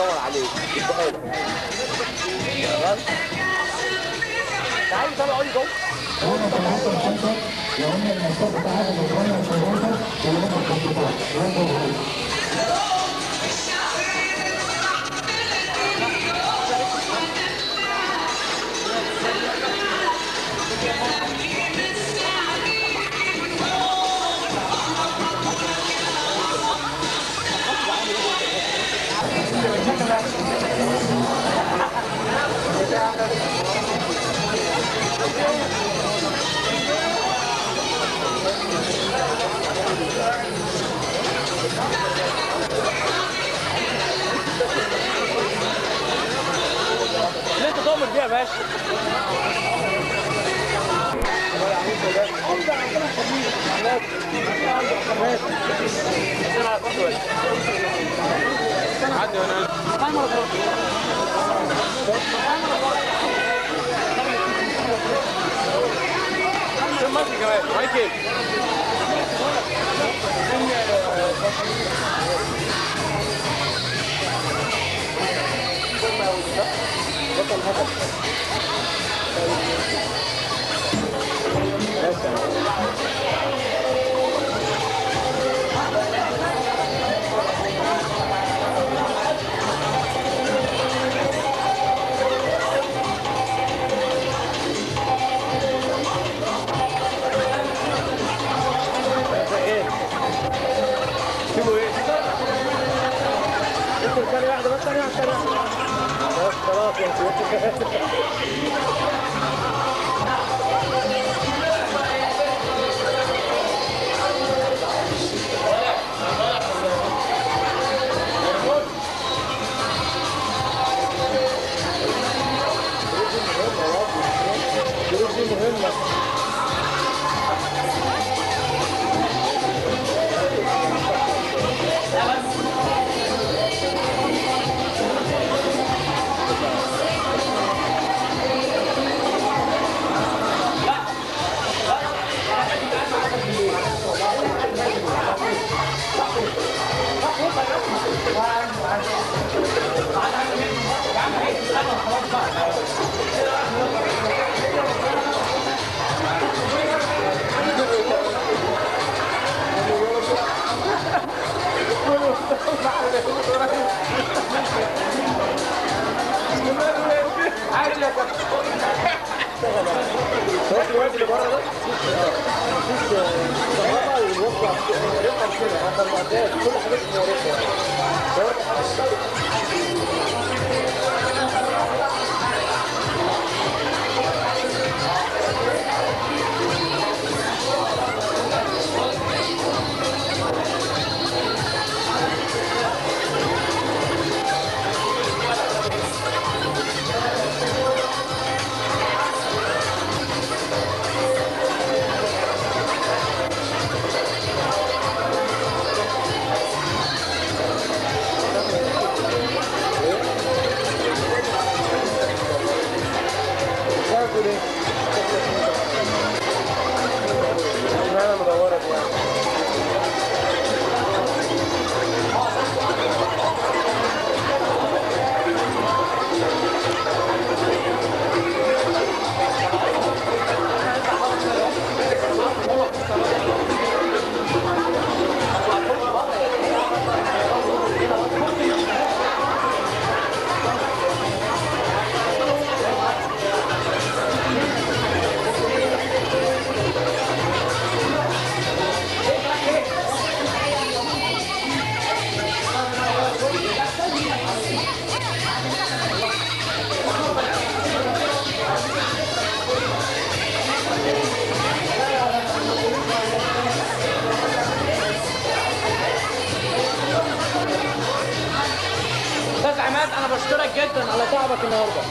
ادور عليه اديها لك تمام تعالي طلع قولي جوه هنا طلعت الخمسة وهم المسافة تعادل وهم الثلاثة وهم الخمسة وهم اللي انت تؤمر بيها يا باشا عدي هنا فين ماشي كمان مايكل ايه سيبوا ايه انتوا ثانية واحدة بس ثانية واحدة ثانية واحدة بس خلاص انتوا الدروس دي مهمة شوف الواد اللي بره ده مفيش كهرباء ويوقع يوقع كده هذا المعدات كل حاجات مورثه تاكل ايه؟ انا مدوره دي يعني استاذ عماد انا بشكرك جدا على تعبك النهارده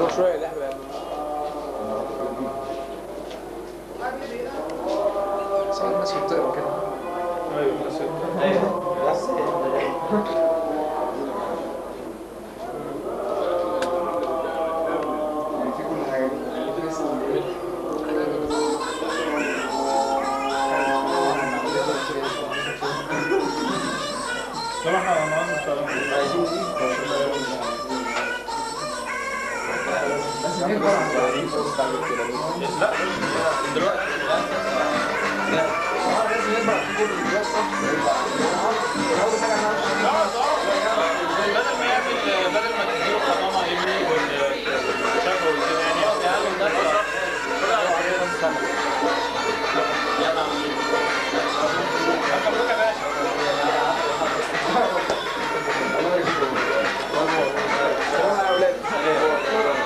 روح شويه اللعبه ساعات الناس بتقرا كده في كل حاجه صراحة أنا عندي اشتغل لا دلوقتي بدل ما يعمل بدل ما تديله قمامة يملي والشكوى وكده يعني يقعد يعلم الناس يلا مبروك يا باشا سلام يا اولاد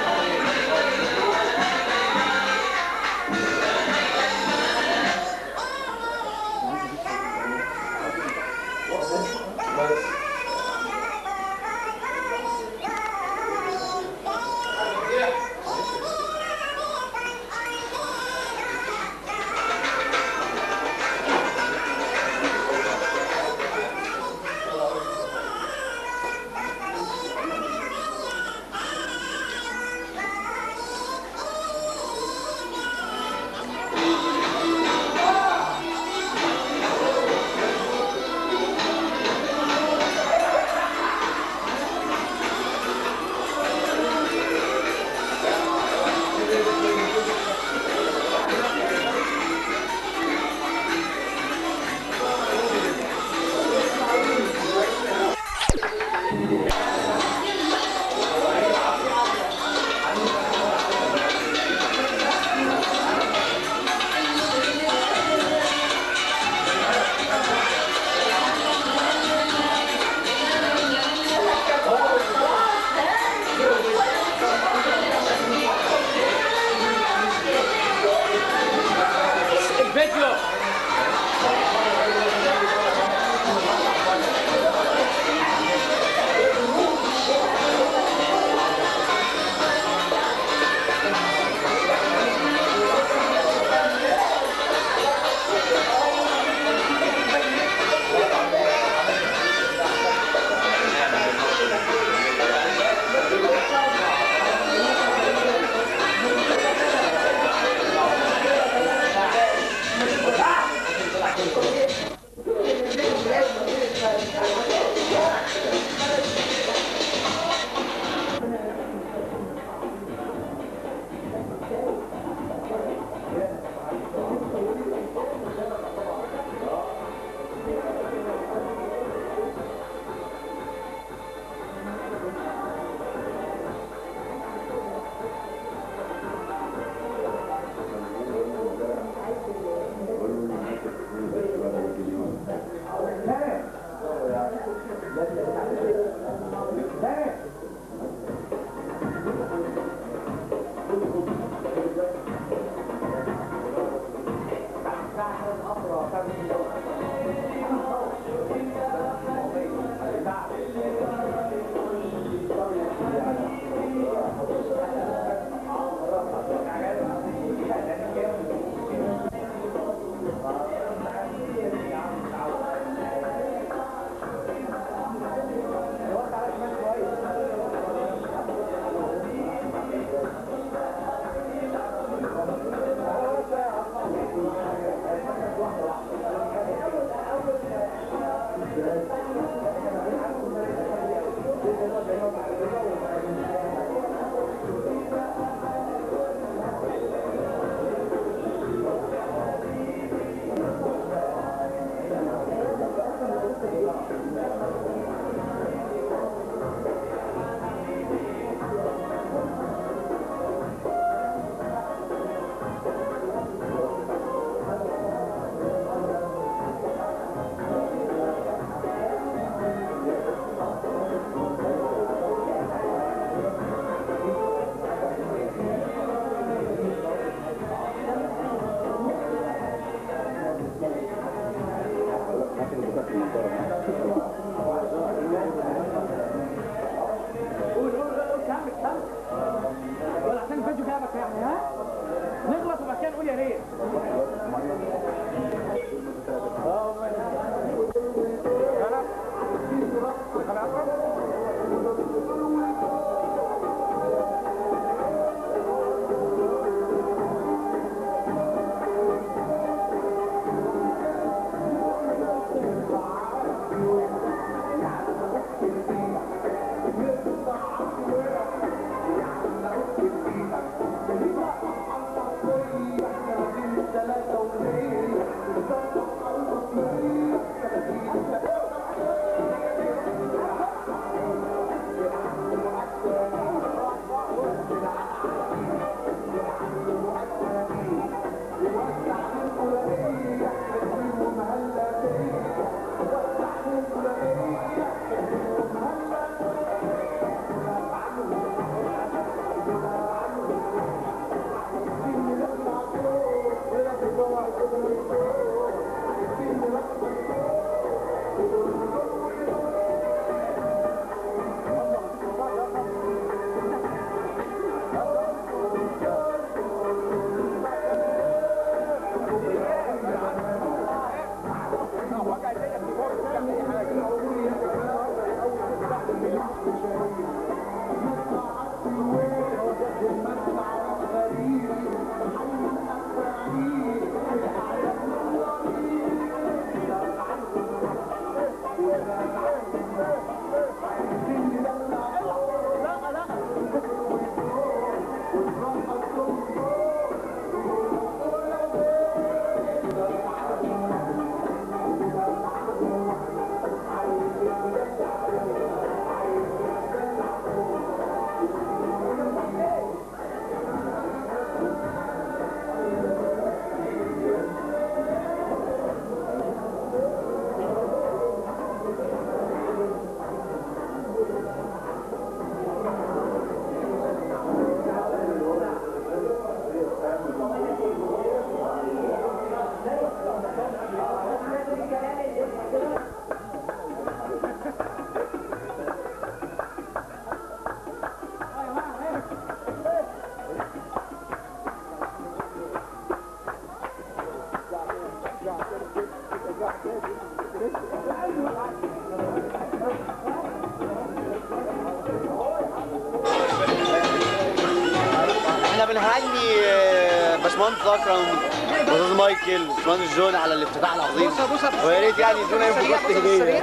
بنهني آه، باشمهندس اكرم استاذ مايكل باشمهندس جون على الافتتاح العظيم ويا ريت يعني يدونا يوم بوست هديه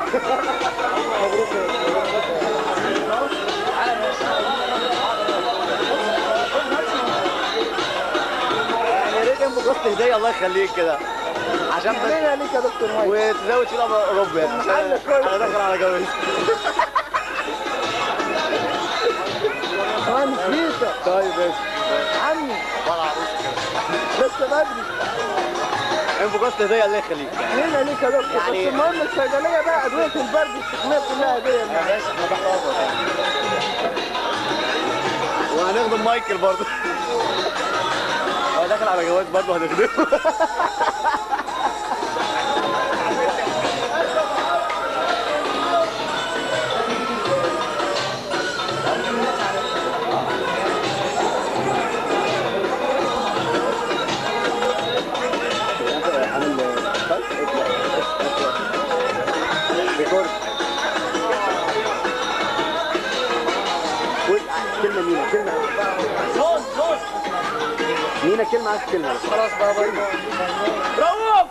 يعني يا ريت يوم بوست هديه الله يخليك كده عشان بس ليه ليك يا دكتور مايك وتزود فينا اوروبا يعني عشان انا داخل على جواز مهندس بيتر طيب ماشي عمي طلع عروس كده لسه بدري يوم بوست هديه الله يخليك هنا ليك يا دكتور يعني- بس المهم الصيدليه بقى ادويه البرد السخنيه كلها هديه ماشي احنا تحت امرك وهنخدم مايكل برضه هو داخل على جواز برضه هنخدمه ريكورد قول كلمة مينا كلمة صوت صوت مينا كلمة عايز كلمة خلاص بقى باي رؤوف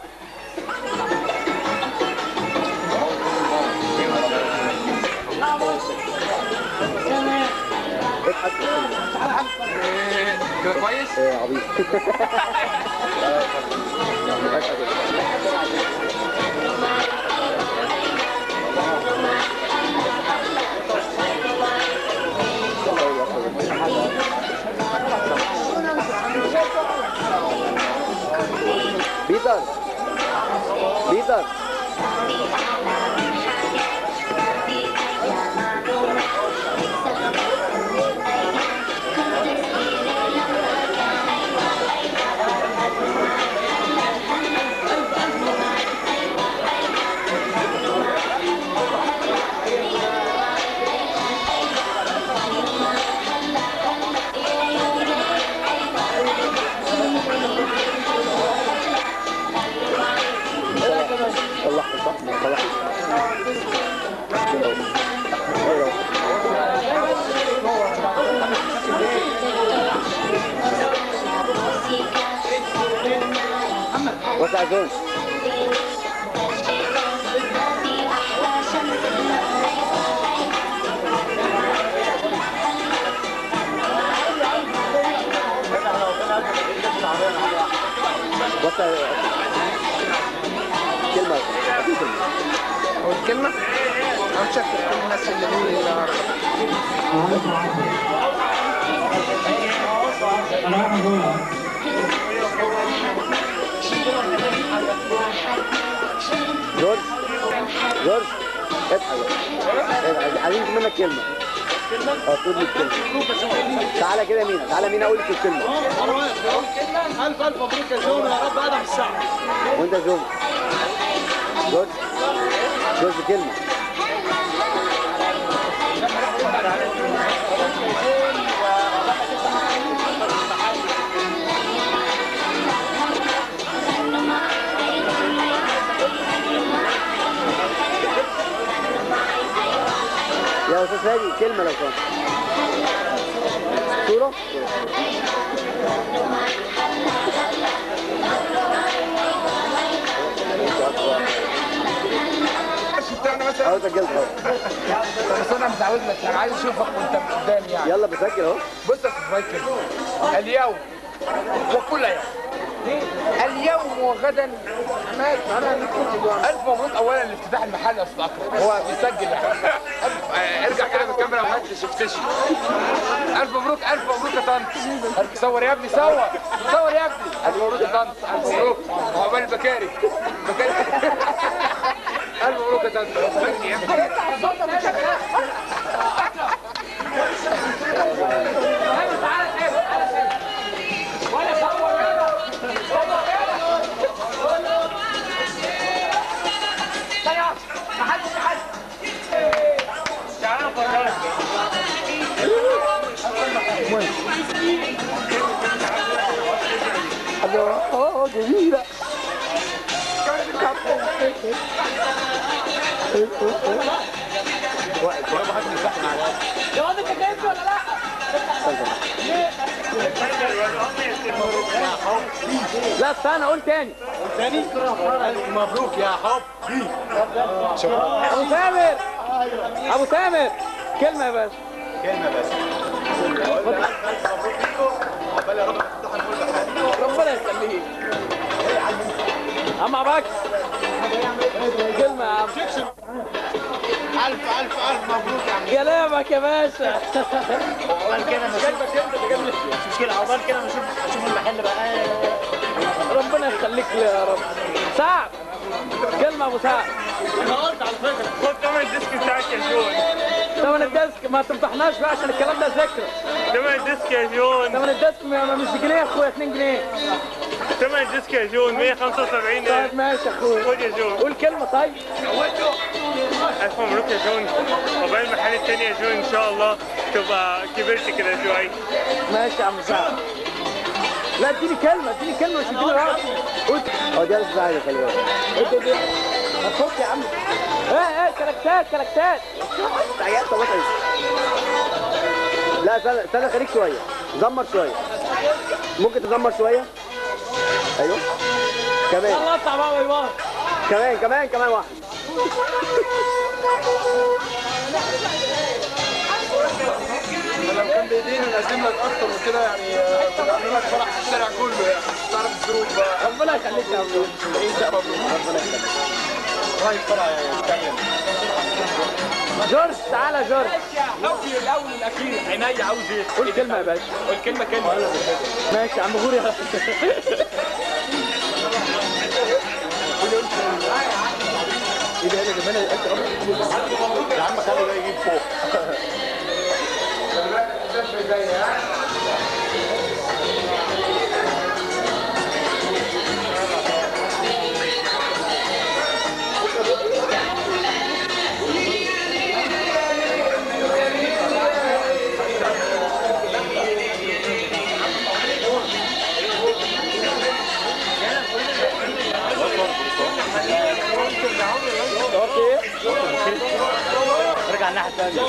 اضحك كده كويس؟ ايه عبيط بيتر بيتر صلح صح صلح وسع زون وسع كلمة كلمة هو الكلمه انا شكل كل الناس اللي بيقولوا أنا أقول جورج جورج اضحك اضحك. عايزين منك كلمة اه تقول لي الكلمة تعالى كده مينا تعالى مينا قول لك الكلمة الف الف مبروك يا جون يا رب ادم الساعه وانت جون جورج جورج كلمة يا استاذ هادي كلمة لو سمحت صورة اهو سجلت اهو بس انا متعود لك انا عايز اشوفك وانت من قدام يعني يلا بسجل اهو بص يا استاذ مايكل اليوم وكل يوم اليوم وغدا مات انا الف مبروك اولا لافتتاح المحل يا استاذ اكرم هو بيسجل يعني ألف- آه، ارجع كده بالكاميرا وهات لي شفتشي الف مبروك الف مبروك يا طنط ألف- صور يا ابني صور صور يا ابني الف مبروك يا طنط الف مبروك عقبال البكاري بكاري الف مبروك يا طنط اه جميلة يا واد انت جايبني ولا لا؟ لا استنى قول تاني تاني مبروك يا حب ابو سامر ابو سامر كلمه يا باشا كلمه بس عقبال يا رب تفتح المولد ربنا يخليك عم عباك كلمه يا عم الف الف الف مبروك يا عم كلامك يا باشا عقبال كده ما اشوف مش مشكله عقبال كده ما اشوف اشوف المحل بقى ربنا يخليك لي يا رب سعد كلمه ابو سعد انا قلت على فكره خد ثمن الديسك بتاعك يا جون ثمن الديسك ما تمطحناش بقى عشان الكلام ده ذكر ثمن الديسك يا جون ثمن الديسك م- مش بجنيه يا اخويا 2 جنيه ثمن الديسك يا جون 175 طيب ماشي يا اخويا خد يا جون قول كلمه طيب الف مبروك يا جون عقبال المحل التاني يا جون ان شاء الله تبقى كبرت كده شويه ماشي يا عم سعد لا اديني كلمه اديني كلمه مش اديني رأس قول هو ده لسه عايز خلي بالك ادي ادي ما تفك يا عم ايه ايه كلاكتات كلاكتات عيال طب اطعم. لا استنى استنى خليك شويه زمر شويه ممكن تزمر شويه ايوه كمان يلا اطلع بقى ويبار كمان كمان كمان واحد لو كان بايدينا نقدم لك اكتر من كده يعني آه، كنا نعمل لك فرح في الشارع كله يعني تعرف الظروف بقى ربنا يخليك يا عم عيد بقى مبروك ربنا يخليك رايح فرع يتكلم جورج تعالى جورج الاول الاول الاخير عينيا عاوز ايه قول كلمه يا باشا قول كلمه كلمه ماشي يا عم غوري يا ايه ده يا جماعه انت رب يا عم خلي ده يجيب فوق ارجع الناحيه الثانيه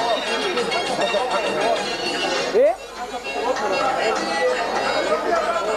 ايه